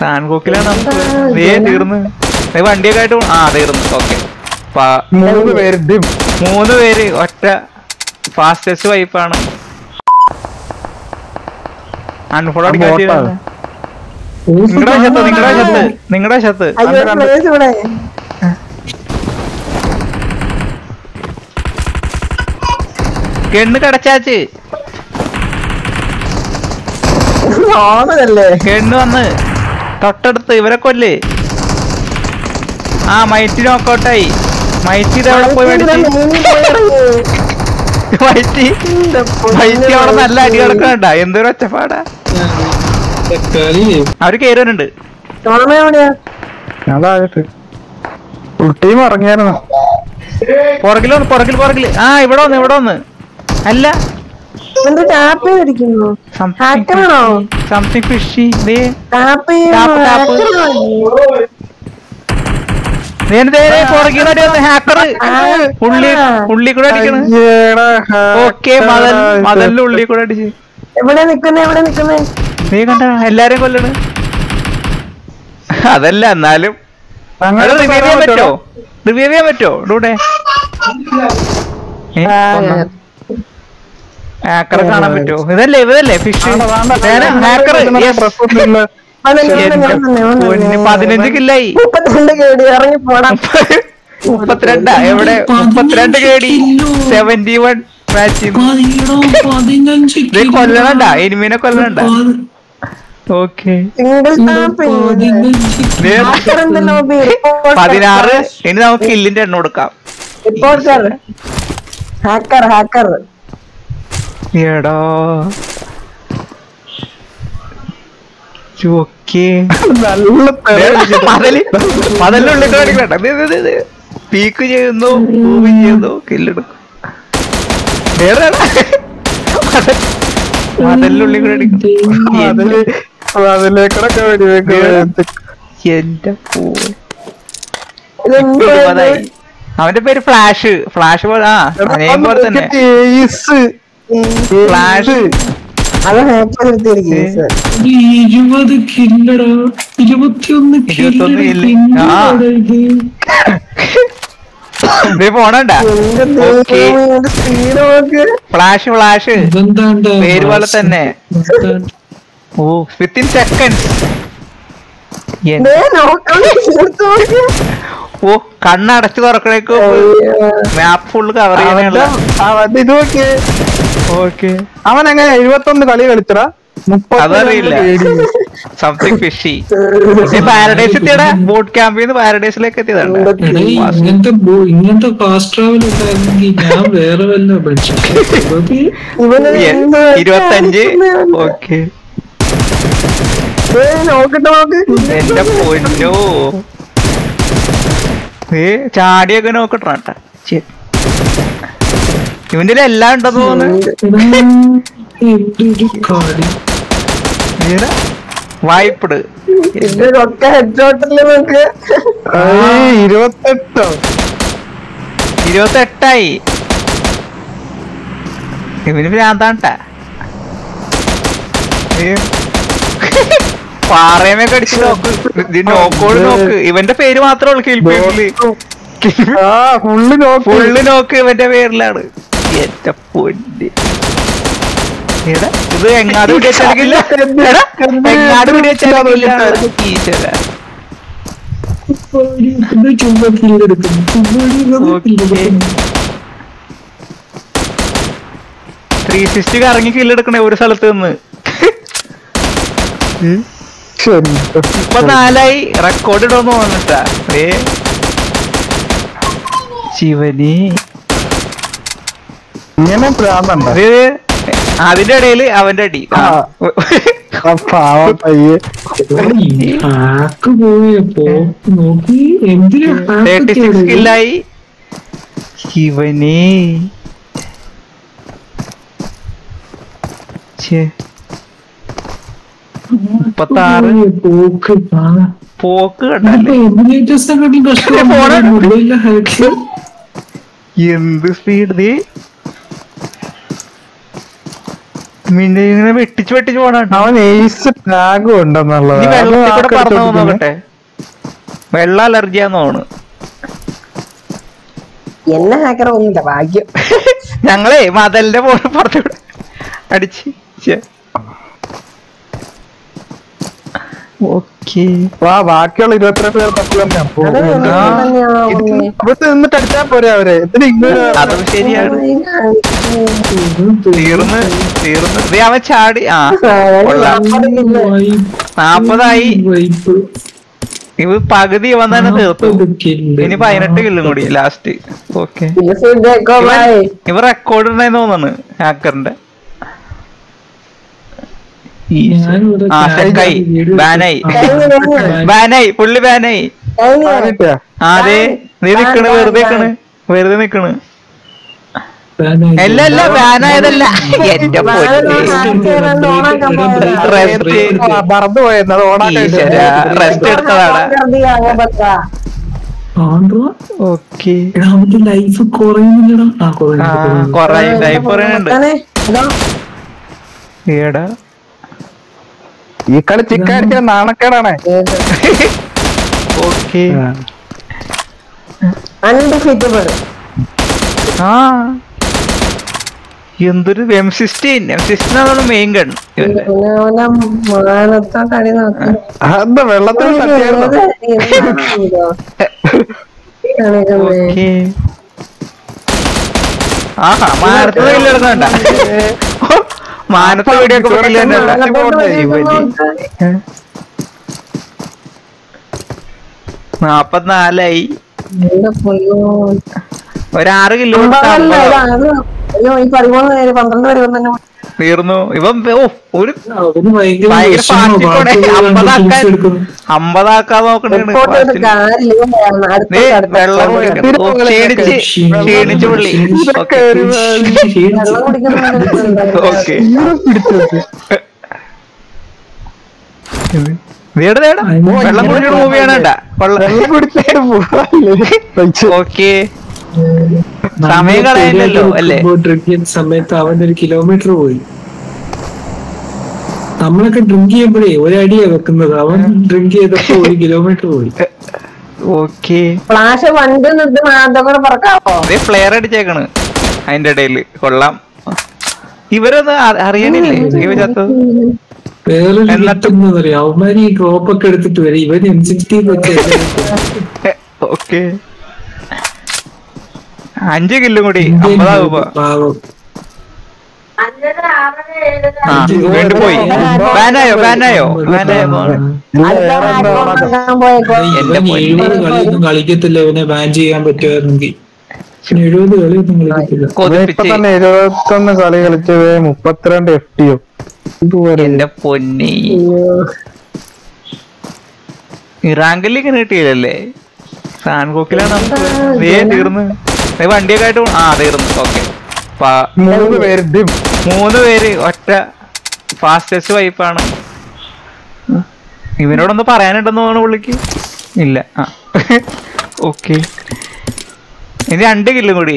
സാൻകോക്കിലാണ് നമുക്ക് ദേ തീർന്ന് ദേ വണ്ടിയൊക്കെ ആയിട്ട് പോ- ആ തീർന്നു ഓക്കെ മൂന്ന് പേര് ഡിം മൂന്ന് പേര് ഒറ്റ ഫാസ്റ്റസ്റ്റ് വൈപ്പാണ് അൺഫോളോ അടിക്കാൻ ബോട്ടാ. പറ്റിയില്ല. നിങ്ങളുടെ ശത്ത് നിങ്ങളുടെ ശത്ത് നിങ്ങളുടെ ശത്ത് അയ്യോ പ്ലേസ് ഇവിടെ കെണ്ണ് കടച്ചാച്ച് ഓണല്ലേ കെണ്ണ് വന്ന് തൊട്ടടുത്ത് ഇവരെ കൊല്ല് ആ മൈറ്റി നോക്കൗട്ടായി മൈറ്റി ഇത് എവിടെ പോയി മേടിച്ച് മൈറ്റി മൈറ്റി അവിടെ നല്ല അടി കിടക്കണ്ട എന്തൊരു ഒച്ചപ്പാടാ അവര് കേറുന്നുണ്ട് ടോർണ എവിടെയാ അതായിട്ട് ഫുൾ ടീം ഇറങ്ങിയായിരുന്നു പുറകിൽ വന്ന് പുറകിൽ പുറകിൽ ആ ഇവിടെ വന്ന് ഇവിടെ വന്ന് അല്ല എന്ത് ടാപ്പ് ചെയ്തിരിക്കുന്നു ഹാക്കറാണോ സംതിങ് ഫിഷി ദേ ടാപ്പ് ടാപ്പ്, ടാപ്പ്. പുറകിൽ വന്ന് ഹാക്കർ ഉള്ളി ഉള്ളി കൂടെ അടിക്കണ് അയ്യേടാ, ഓക്കെ മതൽ hacker. മതലിന്റെ ഉള്ളി കൂടെ അടിച്ച് എവിടെ നിക്കുന്നേ എവിടെ നിക്കുന്നേ നീ കണ്ട എല്ലാരും കൊല്ലണ് അതല്ല എന്നാലും അങ്ങനെ റിവൈവ് ചെയ്യാൻ പറ്റോ റിവൈവ് ചെയ്യാൻ പറ്റോ ഡൂടെ ഹാക്കറെ കാണാൻ പറ്റോ ഇതല്ലേ ഇതല്ലേ ഫിഷ് ഹാക്കർ പതിനഞ്ച് കില്ലായി മുപ്പത്തിരണ്ട് കേടി ഇറങ്ങി പോടാ മുപ്പത്തിരണ്ടാ എവിടെ മുപ്പത്തിരണ്ട് കേടി സെവന്റി വൺ മാച്ച് ഇത് കൊല്ലണണ്ട എനിമീനെ കൊല്ലണണ്ട ഓക്കെ സിംഗിൾ ടാപ്പ് ലോബി പതിനാറ് ഇനി നമുക്ക് കില്ലിന്റെ എണ്ണം കൊടുക്കാം റിപ്പോർട്ടർ ഹാക്കർ ഹാക്കർ എടോ ഓക്കേ നല്ല മതല് മതലിനുള്ളിൽ കൂടെ അടിക്കണ്ട പീക്ക് ചെയ്യുന്നു മൂവ് ചെയ്യുന്നു കില്ലെടുക്കും വേറെ മതലിനുള്ളിൽ കൂടെ അടിക്കും അതില് അതിലേക്കൂടെ വെടിവെക്കുന്നത് എന്റെ പോ ഇതെന്തോ ഇരുപതായി അവന്റെ പേര് ഫ്ലാഷ് ഫ്ലാഷ് പോലെ ആ അനേകം പോലെ തന്നെ ഫ്ലാഷ് അത് ഹാക്കർ എടുത്തിരിക്കുന്നു ഇരുപത് കില്ലടാ ഇരുപത്തിയൊന്ന് ഇരുപത്തൊന്ന് കില്ലടാ kill. ആ. ഇത് പോണണ്ട എന്റെ ഓക്കേ. ദൈവമേ സ്പീഡ് നോക്ക് ഫ്ലാഷ് ഫ്ലാഷ് ഇതെന്താണ്ടാ പേര് പോലെ മാസം? തന്നെ ഇതെന്താ? ഓ വിത്തിൻ സെക്കൻഡ്സ് ദേ നോക്കണം എടുത്ത് നോക്ക് ഓ കണ്ണടച്ച് തുറക്കണേക്ക് അയ്യോ. മാപ്പ് ഫുള്ള് കവർ ചെയ്യാനുള്ള അവൻ ഇത് നോക്കിയേ ഓക്കെ അവൻ എങ്ങനെ എഴുപത്തൊന്ന് കളി കളിച്ചടാ അതറിയില്ല. സംതിങ് ഫിഷി പാരഡൈസ് എത്തിയടാ ബോട്ട് ക്യാമ്പിൽ നിന്ന് പാരഡൈസിലേക്ക് എത്തിയതാണ് എടാ, ഇങ്ങനത്തെ ബോ- ഇങ്ങനത്തെ ഫാസ്റ്റ് ട്രാവൽ ഉണ്ടായിരുന്നെങ്കിൽ ഞാൻ വേറെ വല്ല പഠിച്ചു ഇവന് എന്ത് ഇരുപത്തഞ്ച് കാണിക്കുന്നേ? ഓക്കെ ദേ നോക്കട്ടെ നോക്ക് എന്റെ പൊന്നോ ഏ ചാടിയൊക്കെ നോക്കട്ടാ ഇവന്റെ എല്ലാം ഉണ്ടെന്ന് തോന്നുന്നു എന്തൊരു കളി ഏതാ? വായ്പട് ഇതൊക്കെ ഹെഡ്ഷോട്ടില് നോക്ക് ഇരുപത്തെട്ടോ ഇരുപത്തെട്ടായി ഇവന് ഭ്രാന്താണ്ട പാറയമൊക്കെ അടിച്ച് നോക്ക് ഇത് നോക്കോട് നോക്ക് ഇവന്റെ പേര് മാത്രമേ ഉള്ളൂ കിൽപ്പേരില് ആ ഫുള്ള് നോക്ക് ഫുള്ള് നോക്ക് ഇവന്റെ പേരിലാണ് എന്റെ പൊന്നി എടാ, ഇത് എങ്ങാട് പിടിച്ചാലെങ്കില്ല എങ്ങാട് പിടിച്ചാലെങ്കില്ല ഈശ്വര ഇത് ചുമ്മാ കില്ലെടുക്കുന്നു ചുമ്മാ ഓക്കേ. ത്രീ സിക്സ്റ്റി കറങ്ങി കില്ലെടുക്കണേ ഒരു സ്ഥലത്ത് നിന്ന് ശരി. ഇപ്പൊ നാലായി റെക്കോർഡ് ഇടുമെന്ന് തോന്നിട്ടാ ഏ ശിവനി ഇങ്ങനെ ഭ്രാന്തണ്ട ഇത് അതിന്റെ ഇടയില് അവന്റെ അടി ആ. ആ പാവം പയ്യെ ഹാക്ക് പോയപ്പോ നോക്കി എന്തിനാ തേർട്ടി സിക്സ് കില്ലായി ശിവനി ഛേ, മുപ്പത്താറ് പോക്ക് പാ പോക്ക് കണ്ടല്ലേ എമുലേറ്റേഴ്സിനെക്കാട്ടി കഷ്ടം ഫോണ് മൊബൈലിലെ ഹാക്ക് എന്ത് സ്പീഡ് മിന്നെ ഇങ്ങനെ വെട്ടിച്ച് വെട്ടിച്ച് പോണ അവൻ ഏസ് ടാഗും ഉണ്ടെന്നുള്ളത് ഇനി അത് വെള്ളത്തിൽ കൂടെ ആക്കെടുത്ത് പറഞ്ഞു കൊടുക്കുന്നു. നോക്കട്ടെ വെള്ള അലർജിയാന്ന് തോന്നുന്നു എന്നെ ഹാക്കർ ഒന്നുമില്ല ഭാഗ്യം ഞങ്ങളെ മതലിന്റെ പോലെ പുറത്തു അടിച്ച് ഓക്കെ വാ ബാക്കിയുള്ള ഇരുപത്തിരണ്ട് പേർ തപ്പി തന്നെ അപ്പൊ അത് ഇത് ഞാൻ തന്നെയാ ഒന്നേ. അവിടുത്തെ നിന്നിട്ട് അടിച്ചാ പോരെ അവരെ ഇതിന് ഇങ്ങനെ അതും ശരിയാണ് തീർന്ന് തീർന്ന് ദേ അവൻ ചാടി ആ കൊള്ളാം നാപ്പതായി വൈപ്പ് ഇവ പകുതി ഇവൻ തന്നെ തീർത്തു ഇനി പതിനെട്ട് കില്ലും കൂടി ലാസ്റ്റ് ഓക്കെ ഇവ റെക്കോർഡ് ഉണ്ടായെന്ന് തോന്നുന്നു ഹാക്കറിന്റെ ഞാനിവിടെ ആ സെക്കായി ബാനായി ബാനായി പുള്ളി ബാനായി ആയിട്ടാ? ആ അതെ നീ നിക്കണ് വെറുതെ നിക്കണ് വെറുതെ നിക്കണ് അല്ല അല്ല ബാനായതല്ല എന്റെ പൊന്നെ ആ, മറന്നു പോയെന്ന് അത് ഈശ്വര ഓണാക്കാൻ റെസ്റ്റ് എടുത്തതാണ് ഓക്കെ എടാ അവന്റെ ലൈഫ് കുറയുന്നില്ലടാ ആ ആ കുറയുന്നുണ്ട് കൊറേ ടൈപ്പ് പറയുന്നുണ്ട് ഏടാ ഈ കളി ചിക്ക അടിക്കാൻ നാണക്കേടാണ് ഓക്കെ അൺഡിഫീറ്റബിൾ ആ എന്തൊരു എം സിക്സ്റ്റീൻ എം സിക്സ്റ്റീൻ ആണ് മെയിൻ ഗൺ പിന്നെ അവനെ മാനത്തോട്ട് അടി നോക്കുന്നു എന്താ വെള്ളത്തിൽ തട്ടിയായിരുന്നു ഓക്കെ ആഹാ മാനത്ത് വെല്ലെടുക്കണ്ട മാനത്ത് വെടിയൊക്കെ നാപ്പത്തിനാലായി ഒരാറ് കിലോമീറ്റർ അയ്യോ ഈ പതിമൂന്ന് പേര് പന്ത്രണ്ട് പേര് തന്നെ തീർന്നു ഇവൻ ഓ ഒരു അവന് ഭയങ്കര ഭയങ്കര വിഷമോ ഫാസ്റ്റ് കൂടെ ബാക്കിയുള്ളവരുടെ അമ്പതാക്കാൻ ടീംസ് എടുക്കുന്നു അമ്പതാക്കാൻ നോക്കണേ റിപ്പോർട്ട് ചെയ്തിട്ട് കാര്യമില്ല അടുത്ത വെള്ളം കുടിക്കണം ഓ, ക്ഷീണിച്ച് ക്ഷീണിച്ച് പുള്ളി ഓക്കെ വെള്ളം കുടിക്കുന്നുണ്ട് ഓക്കെ പിടിച്ചത് വേട് നേടാ വെള്ളം കുടിക്കുന്ന മൂവിയാണ് കേട്ടാ വെള്ളം കുടിച്ചിട്ട് പോവാല്ലേ പൈസ ഓക്കെ സമയം കളയാനില്ലല്ലോ അല്ലേ ഡ്രിങ്ക് ചെയ്യുന്ന സമയത്ത് അവൻ ഒരു കിലോമീറ്റർ പോയി നമ്മളൊക്കെ ഡ്രിങ്ക് ചെയ്യുമ്പോഴേ ഒരടിയാ വെക്കുന്നത് അവൻ ഡ്രിങ്ക് ചെയ്തപ്പോ ഒരു കിലോമീറ്റർ പോയി ഓക്കെ ഫ്ലാഷ് വണ്ടി നിർത്തി മാനത്തോടെ പറക്കാവോ അതേ ഫ്ലെയർ അടിച്ചേക്കണ് അതിന്റെ ഇടയില് കൊള്ളാം ഇവരൊന്നും അ- അറിയണില്ലേ ഇവ ചത്തത് വേറൊരു എന്നിട്ട് അറിയാം അവന്മാര് ഈ ഡ്രോപ്പ് ഒക്കെ എടുത്തിട്ട് വരും ഇവൻ എം സിക്സ്റ്റി വെച്ച് ഓക്കെ അഞ്ച് കില്ലും കൂടി അമ്പതാകുമ്പോ പാവം ആ വീണ്ടും പോയി ബാനായോ ബാനായോ ബാനായോ അടുത്ത മാച്ച് ഓണാക്കാൻ പോയേക്കോ എന്റെ ഇവൻ പൊന്നേ. എഴുപത് കളിയൊന്നും കളിക്കത്തില്ല ഇവനെ ബാൻ ചെയ്യാൻ പറ്റുമായിരുന്നെങ്കിൽ ഇവൻ എഴുപത് കളിയൊന്നും കളിക്കത്തില്ല ഇപ്പൊ കൊതിപ്പിച്ച് തന്നെ ഇരുപത്തൊന്ന് കളി കളിച്ചത് മുപ്പത്തിരണ്ട് എഫ് ടിയോ ഇതുവരെ എന്റെ പൊന്നി ഇറാങ്കിൽ ഇങ്ങനെ കിട്ടിയില്ലല്ലേ സാൻകോക്കിലാണ് നമുക്ക് ദേ തീർന്ന് ദേ വണ്ടിയൊക്കെ ആയിട്ട് പോ- ആ തീർന്നു ഓക്കെ മൂന്ന് പേര് ഡിം മൂന്ന് പേര് ഒറ്റ ഫാസ്റ്റസ്റ്റ് വൈപ്പാണ് ഇവനോടൊന്ന് പറയാനുണ്ടെന്ന് തോന്നുന്നു പുള്ളിക്ക് ഇല്ല ആ ഓക്കെ ഇനി രണ്ട് കില്ലും കൂടി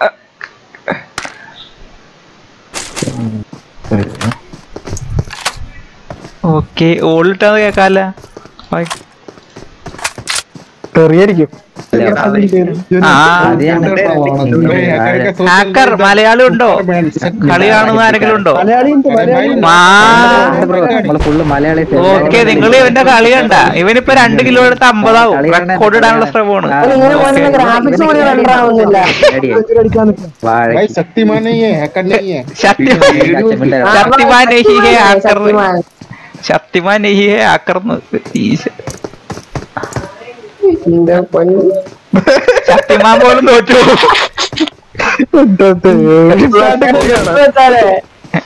ഓക്കെ ഓളിട്ടാന്ന് കേക്കാല്ല തെറിയായിരിക്കും ഹാക്കർ മലയാളി ഉണ്ടോ കളി കാണുന്ന ആരെങ്കിലും ഉണ്ടോ ഫുള്ള് മലയാളി ഓക്കെ നിങ്ങൾ ഇവന്റെ കളി കണ്ട ഇവനിപ്പോ രണ്ട് കിലോ എടുത്ത് അമ്പതാവും റെക്കോർഡ് ഇടാനുള്ള ശ്രമമാണ് ഇങ്ങനെ പോകുന്ന ഗ്രാഫിക്സ് പോലും റെൻഡർ ആവുന്നില്ല വാഴ शक्तिमान नहीं है हैकर नहीं है ശക്തി ശക്തിമാൻ നഹി ഹേ ഹാക്കർ ശക്തിമാൻ. ശക്തിമാൻ നഹി ഹേ ഹാക്കർ എന്റെ പൊന്നു. ശക്തിമാൻ പോലും തോറ്റു വെച്ചാലേ,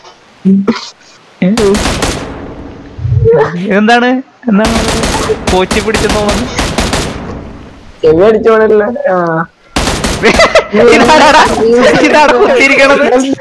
എന്താണ് എന്താണ് കോച്ചി പിടിച്ചെന്ന് തോന്നുന്നു ചെവി അടിച്ചോളല്ല ആ ഇതാരാടാ? ഇതാണ് കുത്തിയിരിക്കണത്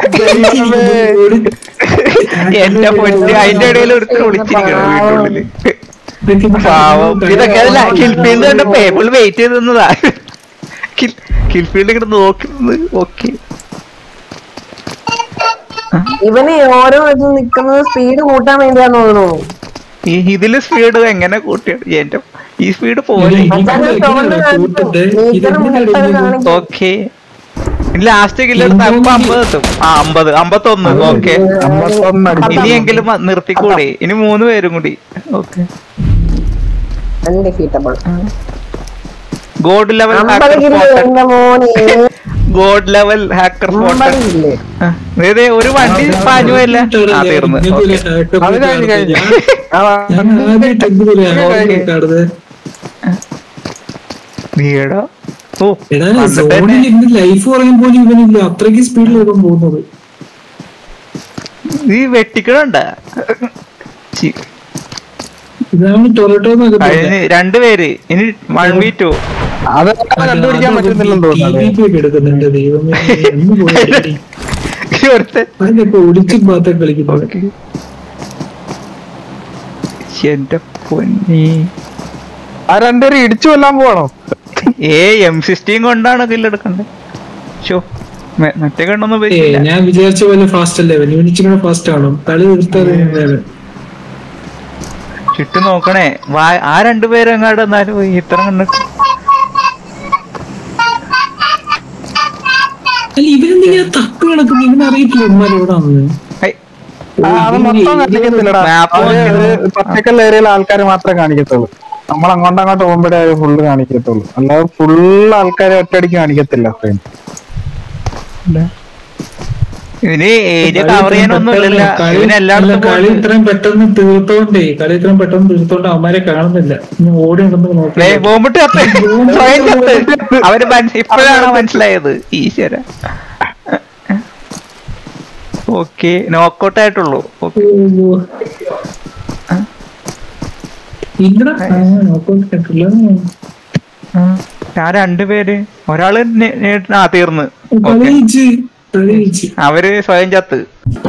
എന്റെ പൊന്ന് അതിന്റെ ഇടയിൽ എടുത്ത് വിളിച്ചിരിക്കണം വീട്ടിനുള്ളില് പാവം ഇതൊക്കെ അല്ല കിൽഫീൽഡ് കണ്ട പേപ്പിൾ വെയിറ്റ് ചെയ്ത് നിന്നതാ കിൽഫീൽഡ് ഇങ്ങനെ നോക്കുന്നത് ഓക്കെ ഇവന് ഓരോ ഇത് നിക്കുന്നത് സ്പീഡ് കൂട്ടാൻ വേണ്ടിയാന്ന് തോന്നുന്നു ഈ ഇതില് സ്പീഡ് എങ്ങനെ കൂട്ടിയാണ് എന്റെ ഈ സ്പീഡ് പോയി മച്ചാനെ തോന്നുന്നു കാണിച്ചു മീറ്റർ മുട്ടൽ കാണിക്കും ഓക്കെ ലാസ്റ്റ് കില്ലെടുത്ത് അപ്പൊ അമ്പത് എത്തും ആ അമ്പത് അമ്പത്തൊന്ന് ഓക്കെ അമ്പത്തൊന്ന് അടിച്ചു ഇനിയെങ്കിലും മ- നിർത്തിക്കൂടെ ഇനി മൂന്ന് പേരും കൂടി ഓക്കെ അൺഡിഫീറ്റബിൾ ഗോഡ് ലെവൽ അമ്പത് ഹാക്കർ കിലോ സ്പോട്ടഡ് എന്റെ മോനെ ഗോഡ് ലെവൽ ഹാക്കർ അമ്പത് സ്പോട്ടഡ് കില്ലേ ദേ ഒരു വണ്ടി പാഞ്ഞുമല്ല ആ തീർന്ന് ഓക്കെ അത് കഴിഞ്ഞ് കഴിഞ്ഞ് ആ, ഞാൻ ആദ്യമായിട്ട് എന്തൊരു ആഗ്രഹം കാണുന്നത് വീടോ ഓ എടാ പണ്ട് തന്നെ സോണിൽ ഇന്ന് ലൈഫ് പറയാൻ പോലും ഇവനില്ല അത്രയ്ക്ക് സ്പീഡിൽ ഇവൻ പോകുന്നത് ഈ വെട്ടിക്കണണ്ട ഇതാണ് ടൊറോട്ടോ എന്നൊക്കെ കഴിഞ്ഞ് രണ്ടുപേര് ഇനി വൺ വി ടു അത് കണ്ടുപിടിക്കാൻ പറ്റുന്നില്ലെന്ന് തോന്നുന്നത് എടുക്കുന്നുണ്ട് ദൈവമേ എന്ന് പോയി ഒരുത്തൻ അതിനൊക്കെ ഒളിച്ചും പാത്രം കളിക്കുന്നത് എന്റെ പൊന്നി ആ രണ്ടുപേരും ഇടിച്ചു കൊല്ലാൻ പോവാണോ ഏ എം സിക്സ്റ്റീൻ കൊണ്ടാണ് കില്ലെടുക്കണ്ടേ ഷോ മറ്റേ കണ്ടൊന്നും ഏ ഉപയോഗിച്ചില്ല ഞാൻ വിചാരിച്ച പോലെ ഫാസ്റ്റ് അല്ലേ ഇവൻ ഇവനിച്ചിങ്ങനെ ഫാസ്റ്റ് ആണോ കളി നിർത്താതെ ചുറ്റും നോക്കണേ വാ ആ രണ്ടുപേരെങ്ങാട് എന്നാലും ഇത്ര കണ്ടിട്ട് അല്ല ഇവനെന്തിനാ തപ്പ് കിടക്കുന്നു ഇവന് അറിയത്തില്ല ഉമ്മാർ എവിടെ ആണെന്ന് ഐ, ആ, അത് മൊത്തം കാണിക്കത്തില്ലടാ Map അത് ഒരു പർട്ടിക്കുലർ ഏരിയയിലെ ആൾക്കാർ മാത്രമേ കാണിക്കത്തുള്ളൂ നമ്മൾ അങ്ങോട്ട് അങ്ങോട്ട് പോകുമ്പോഴേ ഫുള്ള് കാണിക്കത്തുള്ളൂ അല്ലാതെ ഫുള്ള് ആൾക്കാരെ ഒറ്റയടിക്ക് കാണിക്കത്തില്ല ഫ്രെയിം ഇവന് ഏരിയ കവർ ചെയ്യാനൊന്നും ഇല്ലല്ല കളി- ഇവന് അല്ല, എല്ലായിടത്തും കളി പോയിട്ട് ഇത്രയും പെട്ടെന്ന് തീർത്തോണ്ടേ കളി ഇത്രയും പെട്ടെന്ന് തീർത്തോണ്ട് അവന്മാരെ കാണുന്നില്ല ഇനി ഓടി ഉണ്ടെന്ന് ദേ, നോക്കി ബോംബിട്ട് കത്ത് സ്വയം കത്ത് അവര് മനസ്സ് ഇപ്പോഴാണ് മനസ്സിലായത് ഈശ്വര ഓക്കെ നോക്കൗട്ട് ആയിട്ടുള്ളൂ ഓക്കെ ഇല്ലടാ ആ, നോക്കോട്ട് കേട്ടില്ല ആ രണ്ടുപേര് ഒരാള് നേ- നേ- ആ തീർന്ന് കളി ഓക്കെ ജയിച്ച് കളി ജയിച്ച് അവര് സ്വയം ചത്ത്